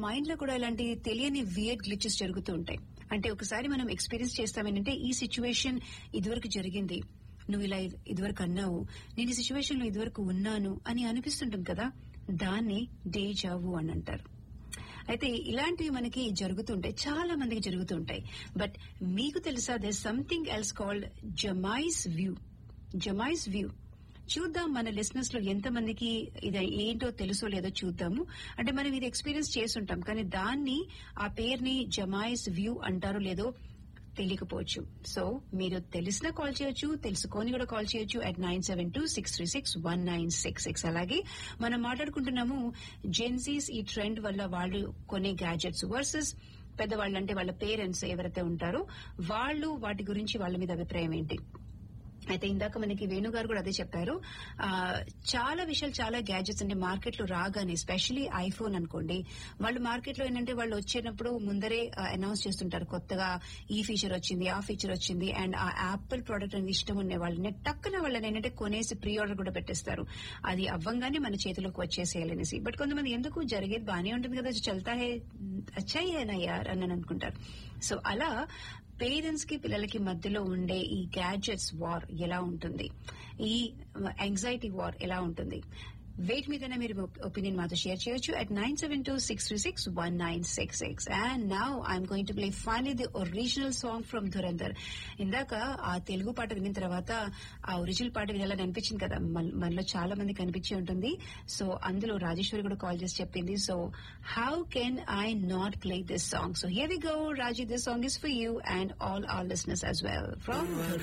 mind లో కూడా ఇలాంటి తెలియని వియర్డ్ గ్లిచెస్ జరుగుతూ ఉంటాయి అంటే ఒకసారి మనం ఎక్స్పీరియన్స్ చేస్తామేంటంటే ఈ సిచ్యువేషన్ ఇదివరకు జరిగింది నువ్వు ఇలా ఇదివరకు అన్నావు నేను ఈ సిచ్యువేషన్ లో ఇదివరకు ఉన్నాను అని అనిపిస్తుంటుంది కదా దాన్ని డేజావు అని అంటారు అయితే ఇలాంటివి మనకి జరుగుతుంటాయి చాలా మందికి జరుగుతుంటాయి బట్ మీకు తెలుసా there something else called jamais vu jamais vu చూద్దాం మన లిసనర్స్ లో ఎంతమందికి ఇది ఏంటో తెలుసో లేదో చూద్దాము అంటే మనం ఇది ఎక్స్పీరియన్స్ చేసుంటాం కానీ దాన్ని ఆ పేరుని జమాయిస్ వ్యూ అంటారో లేదో తెలియకపోవచ్చు సో మీరు తెలిసిన కాల్ చేయొచ్చు తెలుసుకొని కూడా కాల్ చేయొచ్చు at nine seven two six three six one nine six six అలాగే మనం మాట్లాడుకుంటున్నాము జెన్సీస్ ఈ ట్రెండ్ వల్ల వాళ్ళు కొనే గ్యాజెట్స్ వర్సెస్ పెద్దవాళ్ళు అంటే వాళ్ళ పేరెంట్స్ ఎవరైతే ఉంటారో వాళ్ళు వాటి గురించి వాళ్ళ మీద అభిప్రాయం ఏంటి అయితే ఇందాక మనకి వేణు గారు కూడా అదే చెప్పారు ఆ, చాలా విషయాలు చాలా గ్యాజెట్స్ అంటే మార్కెట్ లో రాగానే స్పెషలీ ఐఫోన్ అనుకోండి వాళ్ళు మార్కెట్ లో ఏంటంటే వాళ్ళు వచ్చేటప్పుడు ముందరే అనౌన్స్ చేస్తుంటారు కొత్తగా ఈ ఫీచర్ వచ్చింది ఆ ఫీచర్ వచ్చింది అండ్ ఆ యాపిల్ ప్రోడక్ట్ అనేది ఇష్టం ఉండే వాళ్ళని టక్కున వాళ్ళని ఏంటంటే కొనేసి ప్రీ ఆర్డర్ కూడా పెట్టేస్తారు అది అవ్వంగానే మన చేతిలోకి వచ్చేసేయాలనేసి బట్ కొంతమంది ఎందుకు జరిగేది బానే ఉంటుంది కదా చల్తా హే అచ్చా హేనా యార్ అని అనుకుంటారు సో అలా పేరెంట్స్ కి పిల్లలకి మధ్యలో ఉండే ఈ గ్యాడ్జెట్స్ వార్ ఎలా ఉంటుంది ఈ యాంగ్జైటీ వార్ ఎలా ఉంటుంది వెయిట్ మీదనే మీరు ఒపీనియన్ మాతో షేర్ చేయొచ్చు at nine seven two six three six one nine six six and now I'm going to play finally the original song from Dhurandhar ఇందాక ఆ తెలుగు పాట విన్న తర్వాత ఆ ఒరిజినల్ పాట వినాలని అనిపించింది కదా మన- మనలో చాలా మంది కనిపించి ఉంటుంది సో అందులో రాజేశ్వరి కూడా కాల్ చేసి చెప్పింది so how can I not play this song so here we go Raji this song is for you and all our listeners as well from